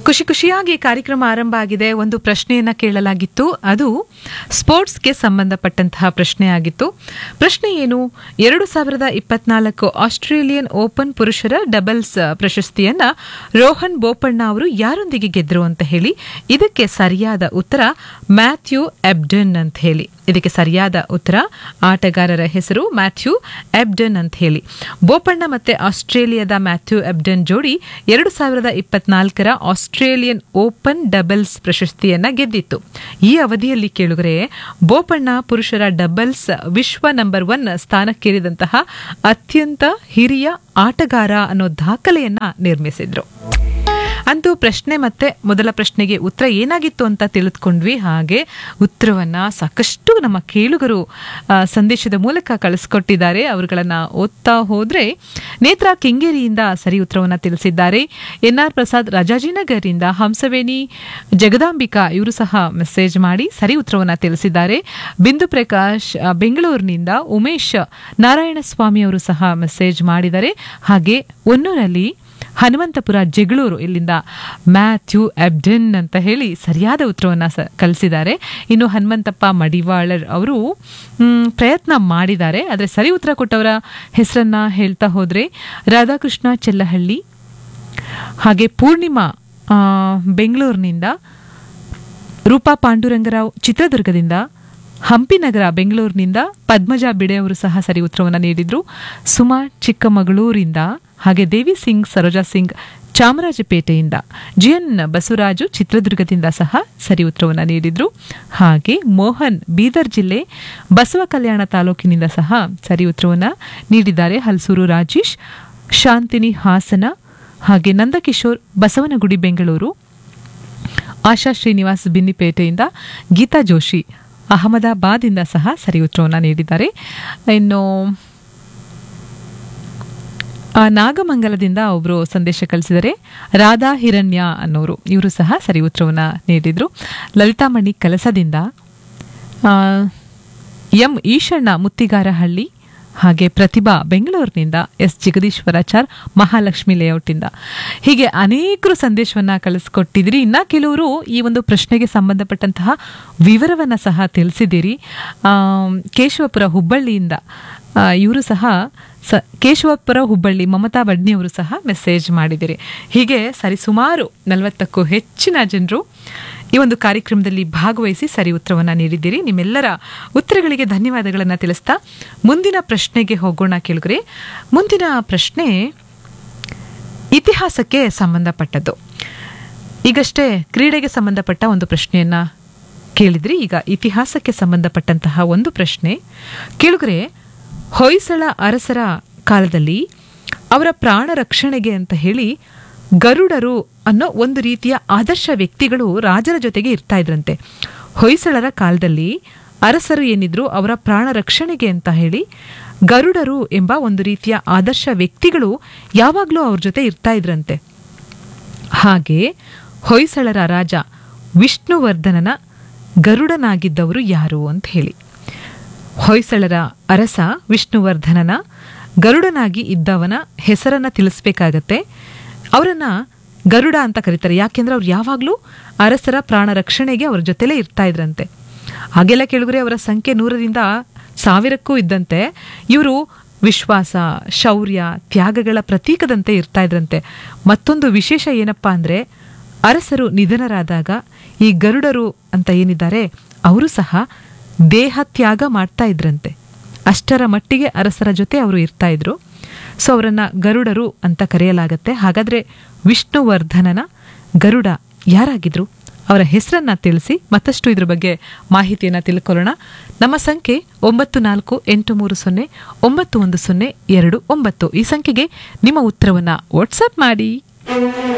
ಖುಷಿ ಖುಷಿಯಾಗಿ ಕಾರ್ಯಕ್ರಮ ಆರಂಭ ಆಗಿದೆ ಒಂದು ಪ್ರಶ್ನೆಯನ್ನ ಕೇಳಲಾಗಿತ್ತು ಅದು ಸ್ಪೋರ್ಟ್ಸ್ಗೆ ಸಂಬಂಧಪಟ್ಟಂತಹ ಪ್ರಶ್ನೆ ಆಗಿತ್ತು ಪ್ರಶ್ನೆ ಏನು ಎರಡು ಸಾವಿರದ ಇಪ್ಪತ್ನಾಲ್ಕು ಆಸ್ಟ್ರೇಲಿಯನ್ ಓಪನ್ ಪುರುಷರ ಡಬಲ್ಸ್ ಪ್ರಶಸ್ತಿಯನ್ನ ರೋಹನ್ ಬೋಪಣ್ಣ ಅವರು ಯಾರೊಂದಿಗೆ ಗೆದ್ರು ಅಂತ ಹೇಳಿ ಇದಕ್ಕೆ ಸರಿಯಾದ ಉತ್ತರ ಮ್ಯಾಥ್ಯೂ ಎಬ್ಡನ್ ಅಂತ ಹೇಳಿ ಇದಕ್ಕೆ ಸರಿಯಾದ ಉತ್ತರ ಆಟಗಾರರ ಹೆಸರು ಮ್ಯಾಥ್ಯೂ ಎಬ್ಡನ್ ಅಂತ ಹೇಳಿ ಬೋಪಣ್ಣ ಮತ್ತೆ ಆಸ್ಟ್ರೇಲಿಯಾದ ಮ್ಯಾಥ್ಯೂ ಎಬ್ಡನ್ ಜೋಡಿ ಎರಡು ಸಾವಿರದ ಇಪ್ಪತ್ನಾಲ್ಕರ ಆಸ್ಟ್ರೇಲಿಯನ್ ಓಪನ್ ಡಬಲ್ಸ್ ಪ್ರಶಸ್ತಿಯನ್ನ ಗೆದ್ದಿತ್ತು ಈ ಅವಧಿಯಲ್ಲಿ ಕೇಳುಗರೆ ಬೋಪಣ್ಣ ಪುರುಷರ ಡಬಲ್ಸ್ ವಿಶ್ವ ನಂಬರ್ ಒನ್ ಸ್ಥಾನಕ್ಕೇರಿದಂತಹ ಅತ್ಯಂತ ಹಿರಿಯ ಆಟಗಾರ ಅನ್ನೋ ದಾಖಲೆಯನ್ನ ನಿರ್ಮಿಸಿದ್ರು ಅಂತೂ ಪ್ರಶ್ನೆ ಮತ್ತೆ ಮೊದಲ ಪ್ರಶ್ನೆಗೆ ಉತ್ತರ ಏನಾಗಿತ್ತು ಅಂತ ತಿಳಿದುಕೊಂಡ್ವಿ ಹಾಗೆ ಉತ್ತರವನ್ನ ಸಾಕಷ್ಟು ನಮ್ಮ ಕೇಳುಗರು ಆ, ಸಂದೇಶದ ಮೂಲಕ ಕಳಿಸ್ಕೊಟ್ಟಿದ್ದಾರೆ ಅವರುಗಳನ್ನ ಓದ್ತಾ ಹೋದ್ರೆ ನೇತ್ರಾ ಕೆಂಗೇರಿಯಿಂದ ಸರಿ ಉತ್ತರವನ್ನ ತಿಳಿಸಿದ್ದಾರೆ ಎನ್ ಆರ್ ಪ್ರಸಾದ್ ರಾಜಾಜಿನಗರಿಂದ ಹಂಸವೇಣಿ ಜಗದಾಂಬಿಕಾ ಇವರು ಸಹ ಮೆಸೇಜ್ ಮಾಡಿ ಸರಿ ಉತ್ತರವನ್ನ ತಿಳಿಸಿದ್ದಾರೆ ಬಿಂದು ಪ್ರಕಾಶ್ ಆ, ಬೆಂಗಳೂರಿನಿಂದ ಉಮೇಶ್ ನಾರಾಯಣಸ್ವಾಮಿ ಅವರು ಸಹ ಮೆಸೇಜ್ ಮಾಡಿದ್ದಾರೆ ಹಾಗೆ ಒನ್ನೂರಲ್ಲಿ ಹನುಮಂತಪುರ ಜಗಳೂರು ಇಲ್ಲಿಂದ ಮ್ಯಾಥ್ಯೂ ಅಬ್ಡನ್ ಅಂತ ಹೇಳಿ ಸರಿಯಾದ ಉತ್ತರವನ್ನ ಸ ಕಳಿಸಿದ್ದಾರೆ ಇನ್ನು ಹನುಮಂತಪ್ಪ ಮಡಿವಾಳರ್ ಅವರು ಮ್, ಪ್ರಯತ್ನ ಮಾಡಿದ್ದಾರೆ ಆದರೆ ಸರಿ ಉತ್ತರ ಕೊಟ್ಟವರ ಹೆಸರನ್ನ ಹೇಳ್ತಾ ಹೋದ್ರೆ ರಾಧಾಕೃಷ್ಣ ಚೆಲ್ಲಹಳ್ಳಿ ಹಾಗೆ ಪೂರ್ಣಿಮಾ ಆ, ಬೆಂಗಳೂರಿನಿಂದ ರೂಪಾ ಪಾಂಡುರಂಗರಾವ್ ಚಿತ್ರದುರ್ಗದಿಂದ ಹಂಪಿನಗರ ಬೆಂಗಳೂರಿನಿಂದ ಪದ್ಮಜಾ ಬಿಡೆ ಅವರು ಸಹ ಸರಿ ಉತ್ತರವನ್ನು ನೀಡಿದ್ರು ಸುಮಾ ಚಿಕ್ಕಮಗಳೂರಿಂದ ಹಾಗೆ ದೇವಿ ಸಿಂಗ್ ಸರೋಜಾ ಸಿಂಗ್ ಚಾಮರಾಜಪೇಟೆಯಿಂದ ಜಿಎನ್ ಬಸವರಾಜು ಚಿತ್ರದುರ್ಗದಿಂದ ಸಹ ಸರಿ ಉತ್ತರವನ್ನು ನೀಡಿದ್ರು ಹಾಗೆ ಮೋಹನ್ ಬೀದರ್ ಜಿಲ್ಲೆ ಬಸವ ಕಲ್ಯಾಣ ತಾಲೂಕಿನಿಂದ ಸಹ ಸರಿ ಉತ್ತರವನ್ನು ನೀಡಿದ್ದಾರೆ ಹಲ್ಸೂರು ರಾಜೇಶ್ ಶಾಂತಿನಿ ಹಾಸನ ಹಾಗೆ ನಂದಕಿಶೋರ್ ಬಸವನಗುಡಿ ಬೆಂಗಳೂರು ಆಶಾ ಶ್ರೀನಿವಾಸ್ ಬಿನ್ನಿಪೇಟೆಯಿಂದ ಗೀತಾ ಜೋಶಿ ಅಹಮದಾಬಾದಿಂದ ಸಹ ಸರಿ ಉತ್ತರವನ್ನು ನೀಡಿದ್ದಾರೆ ಇನ್ನು ಆ, ನಾಗಮಂಗಲದಿಂದ ಒಬ್ಬರು ಸಂದೇಶ ಕಳಿಸಿದರೆ ರಾಧಾ ಹಿರಣ್ಯ ಅನ್ನೋರು ಇವರು ಸಹ ಸರಿ ಉತ್ತರವನ್ನು ನೀಡಿದರು ಲಲಿತಾಮಣಿ ಕಲಸದಿಂದ ಆ, ಎಂ ಈಶಣ್ಣ ಮುತ್ತಿಗಾರಹಳ್ಳಿ ಹಾಗೆ ಪ್ರತಿಭಾ ಬೆಂಗಳೂರಿನಿಂದ ಎಸ್ ಜಗದೀಶ್ವರಾಚಾರ್ ಮಹಾಲಕ್ಷ್ಮಿ ಲೇಔಟಿಂದ ಹೀಗೆ ಅನೇಕರು ಸಂದೇಶವನ್ನ ಕಳಿಸ್ಕೊಟ್ಟಿದ್ದೀರಿ ಇನ್ನ ಕೆಲವರು ಈ ಒಂದು ಪ್ರಶ್ನೆಗೆ ಸಂಬಂಧಪಟ್ಟಂತಹ ವಿವರವನ್ನ ಸಹ ತಿಳಿಸಿದ್ದೀರಿ ಆಮ್, ಕೇಶವಪುರ ಹುಬ್ಬಳ್ಳಿಯಿಂದ ಇವರು ಸಹ ಸ ಕೇಶವಪುರ ಹುಬ್ಬಳ್ಳಿ ಮಮತಾ ಬಡ್ನಿ ಅವರು ಸಹ ಮೆಸೇಜ್ ಮಾಡಿದ್ದೀರಿ ಹೀಗೆ ಸರಿಸುಮಾರು ನಲವತ್ತಕ್ಕೂ ಹೆಚ್ಚಿನ ಜನರು ಈ ಒಂದು ಕಾರ್ಯಕ್ರಮದಲ್ಲಿ ಭಾಗವಹಿಸಿ ಸರಿ ಉತ್ತರವನ್ನು ನೀಡಿದ್ದೀರಿ ನಿಮ್ಮೆಲ್ಲರ ಉತ್ತರಗಳಿಗೆ ಧನ್ಯವಾದಗಳನ್ನು ತಿಳಿಸ್ತಾ ಮುಂದಿನ ಪ್ರಶ್ನೆಗೆ ಹೋಗೋಣ ಕೇಳಿದ್ರೆ ಮುಂದಿನ ಪ್ರಶ್ನೆ ಇತಿಹಾಸಕ್ಕೆ ಸಂಬಂಧಪಟ್ಟದ್ದು ಈಗಷ್ಟೇ ಕ್ರೀಡೆಗೆ ಸಂಬಂಧಪಟ್ಟ ಒಂದು ಪ್ರಶ್ನೆಯನ್ನ ಕೇಳಿದ್ರಿ ಈಗ ಇತಿಹಾಸಕ್ಕೆ ಸಂಬಂಧಪಟ್ಟಂತಹ ಒಂದು ಪ್ರಶ್ನೆ ಕೇಳಿದ್ರೆ ಹೊಯ್ಸಳ ಅರಸರ ಕಾಲದಲ್ಲಿ ಅವರ ಪ್ರಾಣ ರಕ್ಷಣೆಗೆ ಅಂತ ಹೇಳಿ ಗರುಡರು ಅನ್ನೋ ಒಂದು ರೀತಿಯ ಆದರ್ಶ ವ್ಯಕ್ತಿಗಳು ರಾಜರ ಜೊತೆಗೆ ಇರ್ತಾ ಇದ್ರಂತೆ ಹೊಯ್ಸಳರ ಕಾಲದಲ್ಲಿ ಅರಸರು ಏನಿದ್ರು ಅವರ ಪ್ರಾಣ ರಕ್ಷಣೆಗೆ ಅಂತ ಹೇಳಿ ಗರುಡರು ಎಂಬ ಒಂದು ರೀತಿಯ ಆದರ್ಶ ವ್ಯಕ್ತಿಗಳು ಯಾವಾಗಲೂ ಅವ್ರ ಜೊತೆ ಇರ್ತಾ ಇದ್ರಂತೆ ಹಾಗೆ ಹೊಯ್ಸಳರ ರಾಜ ವಿಷ್ಣುವರ್ಧನನ ಗರುಡನಾಗಿದ್ದವರು ಯಾರು ಅಂತ ಹೇಳಿ ಹೊಯ್ಸಳರ ಅರಸ ವಿಷ್ಣುವರ್ಧನನ ಗರುಡನಾಗಿ ಇದ್ದವನ ಹೆಸರನ್ನ ತಿಳಿಸ್ಬೇಕಾಗತ್ತೆ ಅವರನ್ನ ಗರುಡ ಅಂತ ಕರೀತಾರೆ ಯಾಕೆಂದ್ರೆ ಅವ್ರು ಯಾವಾಗಲೂ ಅರಸರ ಪ್ರಾಣ ರಕ್ಷಣೆಗೆ ಅವ್ರ ಜೊತೆಲೇ ಇರ್ತಾ ಇದ್ರಂತೆ ಹಾಗೆಲ್ಲ ಕೇಳಿದ್ರೆ ಅವರ ಸಂಖ್ಯೆ ನೂರರಿಂದ ಸಾವಿರಕ್ಕೂ ಇದ್ದಂತೆ ಇವರು ವಿಶ್ವಾಸ ಶೌರ್ಯ ತ್ಯಾಗಗಳ ಪ್ರತೀಕದಂತೆ ಇರ್ತಾ ಇದ್ರಂತೆ ಮತ್ತೊಂದು ವಿಶೇಷ ಏನಪ್ಪಾ ಅಂದ್ರೆ ಅರಸರು ನಿಧನರಾದಾಗ ಈ ಗರುಡರು ಅಂತ ಏನಿದ್ದಾರೆ ಅವರು ಸಹ ದೇಹ ತ್ಯಾಗ ಮಾಡ್ತಾ ಇದ್ರಂತೆ ಅಷ್ಟರ ಮಟ್ಟಿಗೆ ಅರಸರ ಜೊತೆ ಅವರು ಇರ್ತಾ ಇದ್ರು ಸೊ ಅವರನ್ನ ಗರುಡರು ಅಂತ ಕರೆಯಲಾಗತ್ತೆ ಹಾಗಾದ್ರೆ ವಿಷ್ಣುವರ್ಧನನ ಗರುಡ ಯಾರಾಗಿದ್ರು ಅವರ ಹೆಸರನ್ನ ತಿಳಿಸಿ ಮತ್ತಷ್ಟು ಇದ್ರ ಬಗ್ಗೆ ಮಾಹಿತಿಯನ್ನ ತಿಳ್ಕೊಳ್ಳೋಣ ನಮ್ಮ ಸಂಖ್ಯೆ ಒಂಬತ್ತು ನಾಲ್ಕು ಎಂಟು ಮೂರು ಸೊನ್ನೆ ಒಂಬತ್ತು ಒಂದು ಸೊನ್ನೆ ಎರಡು ಒಂಬತ್ತು ಈ ಸಂಖ್ಯೆಗೆ ನಿಮ್ಮ ಉತ್ತರವನ್ನ ವಾಟ್ಸಪ್ ಮಾಡಿ